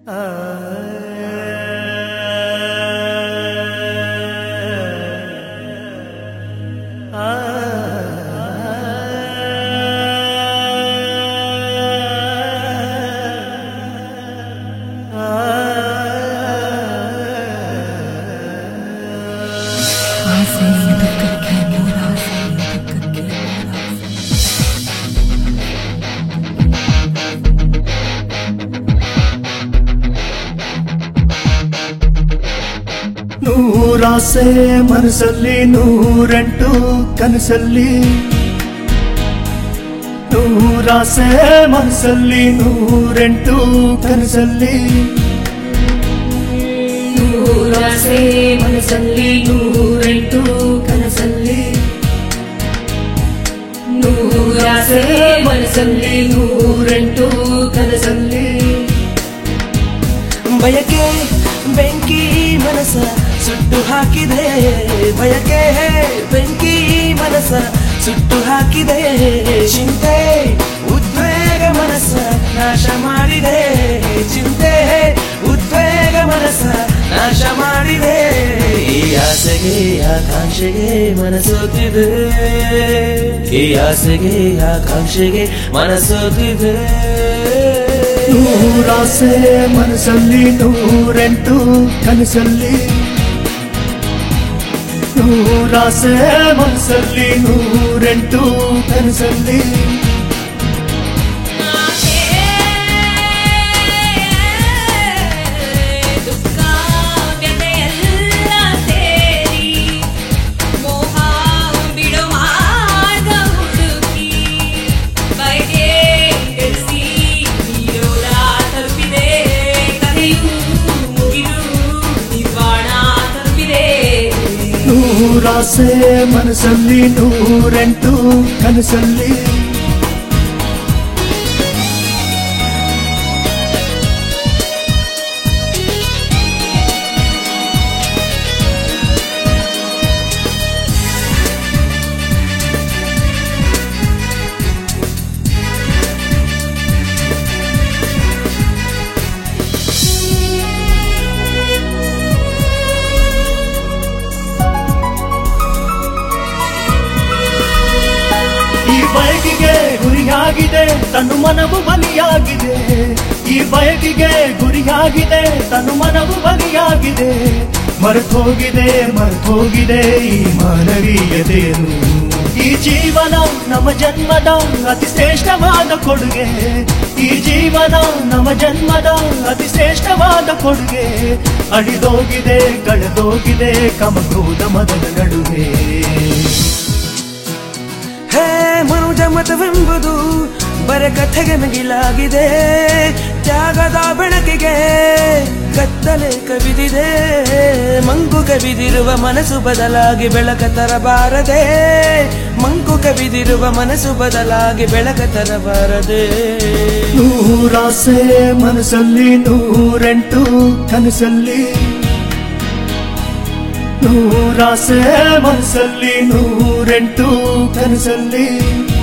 ಆಸೆ ದುಃಖಕ್ಕೆ ಮೂಲಾಸೆ ದುಃಖಕ್ಕೆ ಮೂಲಾಸೆ ನೂರಾಸೆ ಮನಸ್ಸಲ್ಲಿ ನೂರೆಂಟು ಕನಸಲ್ಲಿ ನೂರಾಸೆ ಮನಸ್ಸಲ್ಲಿ ನೂರೆಂಟು ಕನಸಲ್ಲಿ ನೂರಾಸೆ ಮನಸ್ಸಲ್ಲಿ ನೂರೆಂಟು ಕನಸಲ್ಲಿ ನೂರಾಸೆ ಮನಸ್ಸಲ್ಲಿ ನೂರೆಂಟು ಕನಸಲ್ಲಿ ಬಯಕೆ ಬೆಂಕಿ ಮನಸ ಸುಟ್ಟು ಹಾಕಿದೆ ಬಯಕೆ ಬೆಂಕಿ ಮನಸ ಸುಟ್ಟು ಹಾಕಿದೆ ಚಿಂತೆ ಉದ್ವೇಗ ಮನಸ್ಸ ನಾಶ ಮಾಡಿದೆ ಚಿಂತೆ ಉದ್ವೇಗ ಮನಸ್ಸ ನಾಶ ಮಾಡಿದೆ ಈ ಆಸೆಗೆ ಆಕಾಂಕ್ಷೆಗೆ ಮನಸೋತಿದೆ ಈ ಆಸೆಗೆ ಆಕಾಂಕ್ಷೆಗೆ ಮನಸೋತಿದೆ ನೂರಾಸೆ ಮನಸ್ಸಲ್ಲಿ ನೂರೆಂಟು ಕನಸಲ್ಲಿ ನೂರಾಸೆ ಮನಸ್ಸಲ್ಲಿ ನೂರೆಂಟು ಕನಸಲ್ಲಿ ದುಃಖ ವ್ಯಥೆಯೆಲ್ಲ ಸೇರಿ ಮೋಹ ಬಿಡೋ ಮಾರ್ಗ ಹುಡುಕಿ ಬಯಕೆ ಗೆಲ್ಲಿಸಿ ನೀರೋರ ತಲುಪಿದೆ ಕಥೆಯು ಮುಗಿದು ನಿರ್ವಾಣ ತಲುಪಿದೆ ನೂರಾಸೆ ಮನಸ್ಸಲ್ಲಿ ನೂರೆಂಟು ಕನಸಲ್ಲಿ ಈ ಬಯಕಿಗೆ ಗುರಿಯಾಗಿದೆ ತನು ಮನವು ಬಲಿಯಾಗಿದೆ ಈ ಬಯಕಿಗೆ ಗುರಿಯಾಗಿದೆ ತನು ಮನವು ಬಲಿಯಾಗಿದೆ ಮರೆತೋಗಿದೆ ಮರೆತೋಗಿದೆ ಈ ಮಾನವೀಯತೆಯನ್ನು ಈ ಜೀವನ ನಮ್ಮ ಜನ್ಮದ ಅತಿ ಶ್ರೇಷ್ಠವಾದ ಕೊಡುಗೆ ಈ ಜೀವನ ನಮ್ಮ ಜನ್ಮದ ಅತಿ ಶ್ರೇಷ್ಠವಾದ ಕೊಡುಗೆ ಅಳಿದೋಗಿದೆ ಕಳೆದೋಗಿದೆ ಕಮಕ್ರೋಧ ಮದದ ನಡುವೆ ಹೇ ಮನುಜ ಮತವೆಂಬುದು ಬರ ಕಥೆಗೆ ಮಿಗಿಲಾಗಿದೆ ತ್ಯಾಗದ ಬೆಳಕಿಗೆ ಕತ್ತಲೆ ಕವಿದಿದೆ ಮಂಕು ಕವಿದಿರುವ ಮನಸ್ಸು ಬದಲಾಗಿ ಬೆಳಕ ತರಬಾರದೆ ಮಂಕು ಕವಿದಿರುವ ಮನಸ್ಸು ಬದಲಾಗಿ ಬೆಳಕ ತರಬಾರದೆ ನೂರಾಸೆ ಮನಸ್ಸಲ್ಲಿ ನೂರೆಂಟು ಕನಸಲ್ಲಿ ನೂರಾಸೆ ಮನಸ್ಸಲ್ಲಿ ನೂರೆಂಟು ಕನಸಲ್ಲಿ